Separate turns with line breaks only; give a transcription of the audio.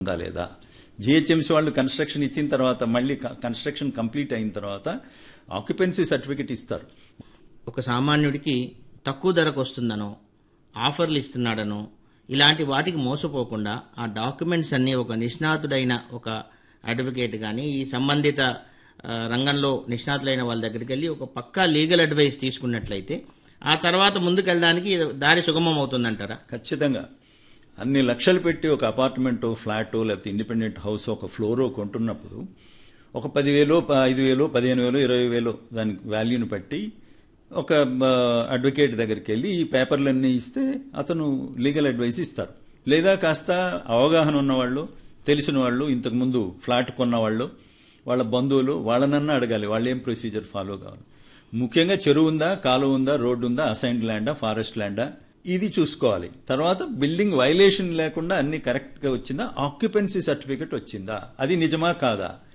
ఉందా లేదా జిహెచ్ఎంసీ వాళ్ళు కన్స్ట్రక్షన్ ఇచ్చిన తర్వాత మళ్ళీ కన్స్ట్రక్షన్ కంప్లీట్ అయిన తర్వాత ఆక్యుపెన్సీ సర్టిఫికెట్ ఇస్తారు
ఒక సామాన్యుడికి తక్కువ ధరకు వస్తుందనో ఆఫర్లు ఇస్తున్నాడనో ఇలాంటి వాటికి మోసపోకుండా ఆ డాక్యుమెంట్స్ అన్ని ఒక నిష్ణాతుడైన ఒక అడ్వకేట్ కానీ ఈ సంబంధిత ఆ, రంగంలో నిష్ణాతులైన వాళ్ళ దగ్గరికి వెళ్ళి ఒక పక్కా లీగల్ అడ్వైస్ తీసుకున్నట్లయితే ఆ తర్వాత ముందుకెళ్ళడానికి దారి సుగమం అవుతుందంటారా
ఖచ్చితంగా అన్ని లక్షలు పెట్టి ఒక అపార్ట్మెంట్ ఫ్లాట్ లేకపోతే ఇండిపెండెంట్ హౌస్ ఒక ఫ్లోరో కొంటున్నప్పుడు ఒక పదివేలు ప- ఐదు వేలు పదిహేను వేలు ఇరవై వేలు దాని వాల్యూని బట్టి ఒక ఆ, అడ్వకేట్ దగ్గరికి వెళ్ళి ఈ పేపర్లన్నీ ఇస్తే అతను లీగల్ అడ్వైస్ ఇస్తారు లేదా కాస్త అవగాహన ఉన్నవాళ్ళు తెలిసిన వాళ్ళు ఇంతకుముందు ఫ్లాట్ కొన్నవాళ్ళు వాళ్ళ బంధువులు వాళ్ళనన్నా అడగాలి వాళ్ళు ఏం ప్రొసీజర్ ఫాలో కావాలి ముఖ్యంగా చెరువు ఉందా కాలువ ఉందా రోడ్డు ఉందా అసైన్డ్ ల్యాండా ఫారెస్ట్ ల్యాండా ఇది చూసుకోవాలి తర్వాత బిల్డింగ్ వైలేషన్ లేకుండా అన్ని కరెక్ట్ గా వచ్చిందా ఆక్యుపెన్సీ సర్టిఫికెట్ వచ్చిందా అది నిజమా కాదా